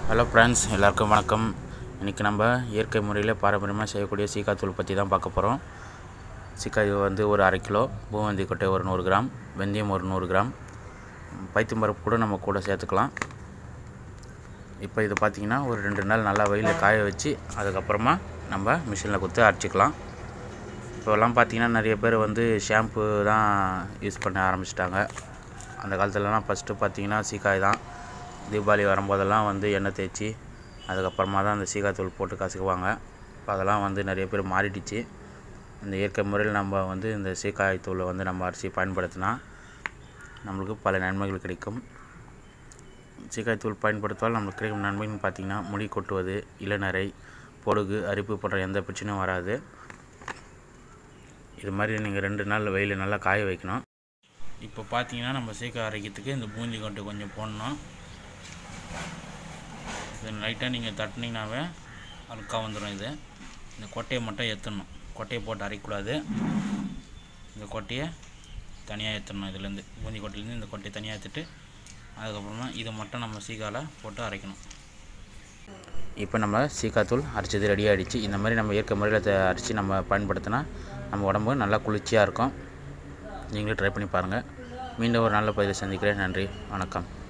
hello friends எல்லாருக்கும் வணக்கம் இன்றைக்கி நம்ம இயற்கை முறையில் பாரம்பரியமாக செய்யக்கூடிய சீக்காத்தூள் பற்றி தான் பார்க்க போகிறோம் சீக்காய் வந்து ஒரு அரை கிலோ பூவந்தி கொட்டை ஒரு நூறு கிராம் வெந்தயம் ஒரு நூறு கிராம் பைத்தம் பருப்பு கூட நம்ம கூட சேர்த்துக்கலாம் இப்போ இது பார்த்திங்கன்னா ஒரு ரெண்டு நாள் நல்லா வெயிலில் காய வச்சு அதுக்கப்புறமா நம்ம மிஷினில் கொடுத்து அரைச்சிக்கலாம் இப்போல்லாம் பார்த்திங்கன்னா நிறைய பேர் வந்து ஷாம்பு தான் யூஸ் பண்ண ஆரம்பிச்சிட்டாங்க அந்த காலத்துலலாம் ஃபஸ்ட்டு பார்த்திங்கன்னா சீக்காய் தான் தீபாவளி வரும்போதெல்லாம் வந்து எண்ணெய் தேய்ச்சி அதுக்கப்புறமா தான் அந்த சீக்காய் தூள் போட்டு கசக்குவாங்க இப்போ அதெல்லாம் வந்து நிறைய பேர் மாறிடுச்சு இந்த இயற்கை முறையில் நம்ம வந்து இந்த சீக்காய் தூளை வந்து நம்ம அரிசி பயன்படுத்தினா நம்மளுக்கு பல நன்மைகள் கிடைக்கும் சீக்காய் தூள் பயன்படுத்துவால் நம்மளுக்கு கிடைக்கும் நன்மைன்னு பார்த்திங்கன்னா முடி கொட்டுவது இளநரை பொடுகு அரிப்பு போன்ற எந்த பிரச்சனையும் வராது இது மாதிரி நீங்கள் ரெண்டு நாள் வெயில் நல்லா காய வைக்கணும் இப்போ பார்த்தீங்கன்னா நம்ம சீக்காய் அரைக்கிறதுக்கு இந்த பூந்தி கொட்டை கொஞ்சம் போடணும் இது லைட்டாக நீங்கள் தட்டினீங்கனாவே அழுக்காக வந்துடும் இது இந்த கொட்டையை மட்டும் ஏற்றணும் கொட்டையை போட்டு அரைக்கக்கூடாது இந்த கொட்டையை தனியாக ஏற்றணும் இதுலேருந்து பூந்தி கொட்டையிலேருந்து இந்த கொட்டையை தனியாக ஏற்றிட்டு அதுக்கப்புறமா இதை மட்டும் நம்ம சீக்காவில் போட்டு அரைக்கணும் இப்போ நம்ம சீக்காத்தூள் அரைச்சது ரெடி ஆகிடுச்சு இந்த மாதிரி நம்ம இயற்கை முறையில் அரைச்சி நம்ம பயன்படுத்தினா நம்ம உடம்பு நல்லா குளிர்ச்சியாக இருக்கும் நீங்களே ட்ரை பண்ணி பாருங்கள் மீண்டும் ஒரு நல்ல பதிவில் சந்திக்கிறேன் நன்றி வணக்கம்